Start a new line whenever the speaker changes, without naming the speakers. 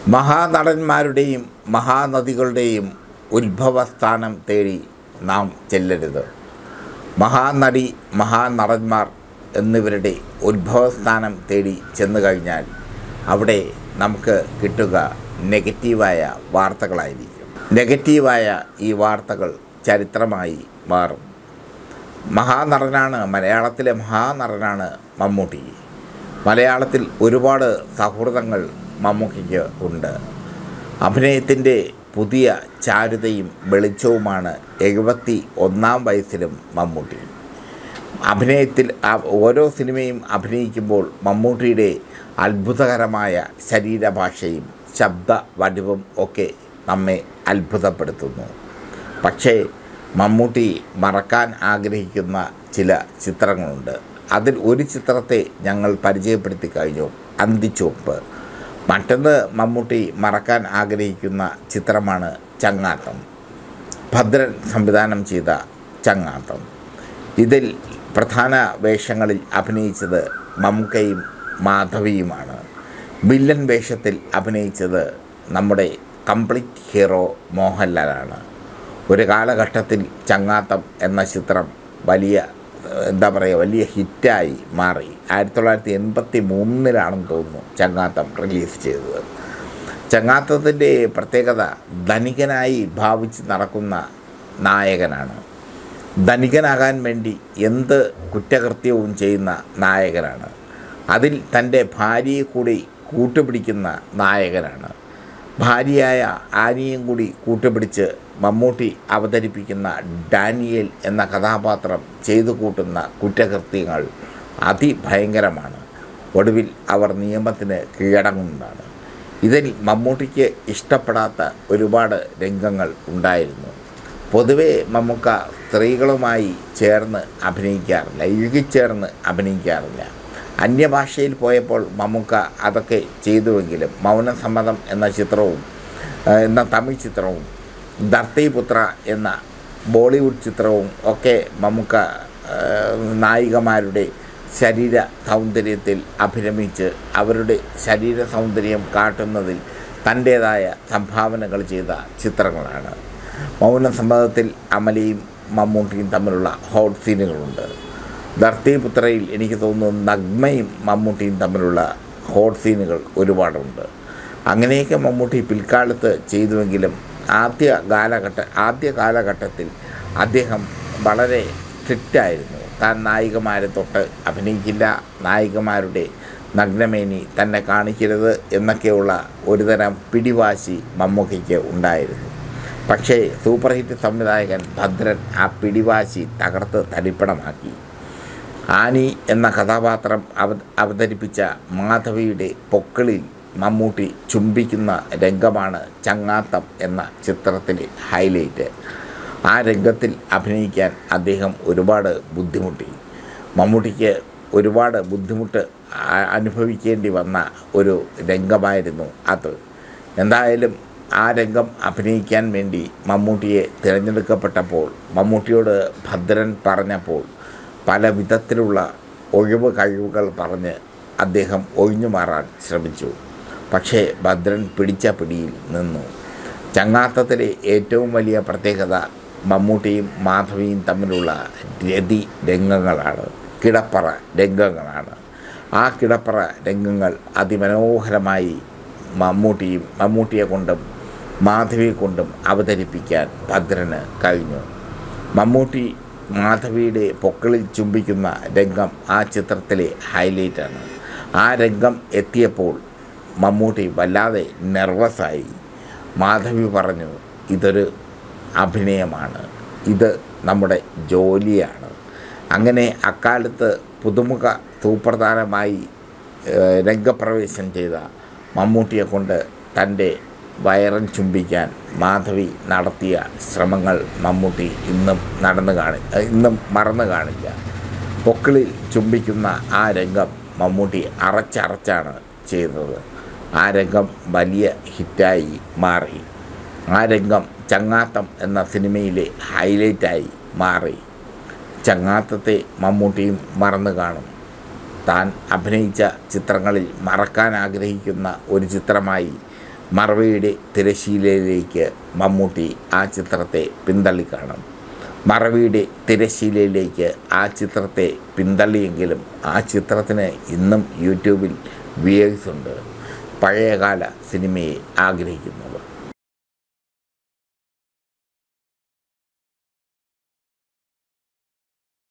മഹാനടന്മാരുടെയും മഹാനദികളുടെയും ഉത്ഭവസ്ഥാനം തേടി നാം ചെല്ലരുത് മഹാനടി മഹാനടന്മാർ എന്നിവരുടെ ഉത്ഭവസ്ഥാനം തേടി ചെന്നു കഴിഞ്ഞാൽ അവിടെ നമുക്ക് കിട്ടുക നെഗറ്റീവായ വാർത്തകളായിരിക്കും നെഗറ്റീവായ ഈ വാർത്തകൾ ചരിത്രമായി മാറും മഹാനടനാണ് മലയാളത്തിലെ മഹാനടനാണ് മമ്മൂട്ടി മലയാളത്തിൽ ഒരുപാട് സൗഹൃദങ്ങൾ മമ്മൂട്ടിക്ക് ഉണ്ട് അഭിനയത്തിൻ്റെ പുതിയ ചാരുതയും വെളിച്ചവുമാണ് എഴുപത്തി ഒന്നാം വയസ്സിലും മമ്മൂട്ടി അഭിനയത്തിൽ ആ- ഓരോ സിനിമയും അഭിനയിക്കുമ്പോൾ മമ്മൂട്ടിയുടെ അത്ഭുതകരമായ ശരീരഭാഷയും ശബ്ദ വടിവും ഒക്കെ നമ്മെ അത്ഭുതപ്പെടുത്തുന്നു പക്ഷേ മമ്മൂട്ടി മറക്കാൻ ആഗ്രഹിക്കുന്ന ചില ചിത്രങ്ങളുണ്ട് അതിൽ ഒരു ചിത്രത്തെ ഞങ്ങൾ പരിചയപ്പെടുത്തി കഴിഞ്ഞു അന്തിച്ചുവപ്പ് മറ്റൊന്ന് മമ്മൂട്ടി മറക്കാൻ ആഗ്രഹിക്കുന്ന ചിത്രമാണ് ചങ്ങാത്തം ഭദ്രൻ സംവിധാനം ചെയ്ത ചങ്ങാത്തം ഇതിൽ പ്രധാന വേഷങ്ങളിൽ അഭിനയിച്ചത് മമ്മൂക്കയും മാധവിയുമാണ് വില്ലൻ വേഷത്തിൽ അഭിനയിച്ചത് നമ്മുടെ കംപ്ലീറ്റ് ഹീറോ മോഹൻലാലാണ് ഒരു കാലഘട്ടത്തിൽ ചങ്ങാത്തം എന്ന ചിത്രം വലിയ ഏഹ്, എന്താ പറയുക വലിയ ഹിറ്റായി മാറി ആയിരത്തി തൊള്ളായിരത്തി എൺപത്തി മൂന്നിലാണെന്ന് തോന്നുന്നു ചങ്ങാത്തം റിലീസ് ചെയ്തത് ചങ്ങാത്തത്തിൻ്റെ പ്രത്യേകത ധനികനായി ഭാവിച്ച് നടക്കുന്ന നായകനാണ് ധനികനാകാൻ വേണ്ടി എന്ത് കുറ്റകൃത്യവും ചെയ്യുന്ന നായകനാണ് അതിൽ തൻ്റെ ഭാര്യയെ കൂടി കൂട്ടുപിടിക്കുന്ന നായകനാണ് ഭാര്യയായ ആനിയും കൂടി കൂട്ടുപിടിച്ച് മമ്മൂട്ടി അവതരിപ്പിക്കുന്ന ഡാനിയേൽ എന്ന കഥാപാത്രം ചെയ്തു കൂട്ടുന്ന കുറ്റകൃത്യങ്ങൾ അതിഭയങ്കരമാണ് ഒടുവിൽ അവർ നിയമത്തിന് കീഴടങ്ങുന്നതാണ് ഇതിൽ മമ്മൂട്ടിക്ക് ഇഷ്ടപ്പെടാത്ത ഒരുപാട് രംഗങ്ങൾ ഉണ്ടായിരുന്നു പൊതുവെ മമ്മൂക്ക സ്ത്രീകളുമായി ചേർന്ന് അഭിനയിക്കാറില്ല ഇഴുകിച്ചേർന്ന് അഭിനയിക്കാറില്ല അന്യഭാഷയിൽ പോയപ്പോൾ മമ്മൂക്ക അതൊക്കെ ചെയ്തുവെങ്കിലും മൗനസമ്മതം എന്ന ചിത്രവും ആ, എന്ന തമിഴ് ചിത്രവും ധർത്തിപുത്ര എന്ന ബോളിവുഡ് ചിത്രവും ഒക്കെ മമ്മൂക്ക ആ, നായികമാരുടെ ശരീര സൗന്ദര്യത്തിൽ അഭിരമിച്ച് അവരുടെ ശരീര സൗന്ദര്യം കാട്ടുന്നതിൽ തൻ്റേതായ സംഭാവനകൾ ചെയ്ത ചിത്രങ്ങളാണ് മൗനസമ്മതത്തിൽ അമലയും മമ്മൂട്ടിയും തമ്മിലുള്ള ഹോട്ട് സീനുകളുണ്ട് ധർത്തിപുത്രയിൽ എനിക്ക് തോന്നുന്നു നഗ്മയും മമ്മൂട്ടിയും തമ്മിലുള്ള ഹോട്ട് സീനുകൾ ഒരുപാടുണ്ട് അങ്ങനെയൊക്കെ മമ്മൂട്ടി പിൽക്കാലത്ത് ചെയ്തുവെങ്കിലും ആദ്യ കാലഘട്ട ആദ്യ കാലഘട്ടത്തിൽ അദ്ദേഹം വളരെ സ്ട്രിക്റ്റായിരുന്നു താൻ നായികമാരെ തൊട്ട് അഭിനയിക്കില്ല നായികമാരുടെ നഗ്നമേനി തന്നെ കാണിക്കരുത് എന്നൊക്കെയുള്ള ഒരുതരം പിടിവാശി മമ്മൂക്കയ്ക്ക് ഉണ്ടായിരുന്നു പക്ഷേ സൂപ്പർ ഹിറ്റ് സംവിധായകൻ ഭദ്രൻ ആ പിടിവാശി തകർത്ത് തരിപ്പണമാക്കി ആനി എന്ന കഥാപാത്രം അവ അവതരിപ്പിച്ച മാധവിയുടെ പൊക്കിളിൽ മമ്മൂട്ടി ചുംബിക്കുന്ന രംഗമാണ് ചങ്ങാത്തം എന്ന ചിത്രത്തിലെ ഹൈലൈറ്റ് ആ രംഗത്തിൽ അഭിനയിക്കാൻ അദ്ദേഹം ഒരുപാട് ബുദ്ധിമുട്ടി മമ്മൂട്ടിക്ക് ഒരുപാട് ബുദ്ധിമുട്ട് ആ- അനുഭവിക്കേണ്ടി വന്ന ഒരു രംഗമായിരുന്നു അത് എന്തായാലും ആ രംഗം അഭിനയിക്കാൻ വേണ്ടി മമ്മൂട്ടിയെ തിരഞ്ഞെടുക്കപ്പെട്ടപ്പോൾ മമ്മൂട്ടിയോട് ഭദ്രൻ പറഞ്ഞപ്പോൾ പല വിധത്തിലുള്ള ഒഴിവ് കഴിവുകൾ പറഞ്ഞ് അദ്ദേഹം ഒഴിഞ്ഞു മാറാൻ ശ്രമിച്ചു പക്ഷേ ഭദ്രൻ പിടിച്ച പിടിയിൽ നിന്നു ചങ്ങാത്തത്തിലെ ഏറ്റവും വലിയ പ്രത്യേകത മമ്മൂട്ടിയും മാധവിയും തമ്മിലുള്ള രതി രംഗങ്ങളാണ് കിടപ്പറ രംഗങ്ങളാണ് ആ കിടപ്പറ രംഗങ്ങൾ അതിമനോഹരമായി മമ്മൂട്ടിയും മമ്മൂട്ടിയെ കൊണ്ടും മാധവിയെ കൊണ്ടും അവതരിപ്പിക്കാൻ ഭദ്രന് കഴിഞ്ഞു മമ്മൂട്ടി മാധവിയുടെ പൊക്കിളിൽ ചുംബിക്കുന്ന രംഗം ആ ചിത്രത്തിലെ ഹൈലൈറ്റാണ് ആ രംഗം എത്തിയപ്പോൾ മമ്മൂട്ടി വല്ലാതെ നെർവസായി മാധവി പറഞ്ഞു ഇതൊരു അഭിനയമാണ് ഇത് നമ്മുടെ ജോലിയാണ് അങ്ങനെ അക്കാലത്ത് പുതുമുഖ സൂപ്രധാനമായി ഏഹ്, രംഗപ്രവേശം ചെയ്ത മമ്മൂട്ടിയെ കൊണ്ട് തൻ്റെ വയറൻ ചുംബിക്കാൻ മാധവി നടത്തിയ ശ്രമങ്ങൾ മമ്മൂട്ടി ഇന്നും നടന്നു കാണി ഏഹ്, ഇന്നും മറന്നു കാണില്ല പൊക്കിളിൽ ചുംബിക്കുന്ന ആ രംഗം മമ്മൂട്ടി അറച്ചറച്ചാണ് ചെയ്തത് ആ രംഗം വലിയ ഹിറ്റായി മാറി ആ രംഗം ചങ്ങാത്തം എന്ന സിനിമയിലെ ഹൈലൈറ്റായി മാറി ചങ്ങാത്തത്തെ മമ്മൂട്ടിയും മറന്നു കാണും താൻ അഭിനയിച്ച ചിത്രങ്ങളിൽ മറക്കാൻ ആഗ്രഹിക്കുന്ന ഒരു ചിത്രമായി മറവിയുടെ തിരശീലയിലേക്ക് മമ്മൂട്ടി ആ ചിത്രത്തെ പിന്തള്ളിക്കാണും മറവിയുടെ തിരശീലയിലേക്ക് ആ ചിത്രത്തെ പിന്തള്ളിയെങ്കിലും ആ ചിത്രത്തിന് ഇന്നും യൂട്യൂബിൽ വ്യൂസ് ഉണ്ട് പഴയകാല സിനിമയെ ആഗ്രഹിക്കുന്നവർ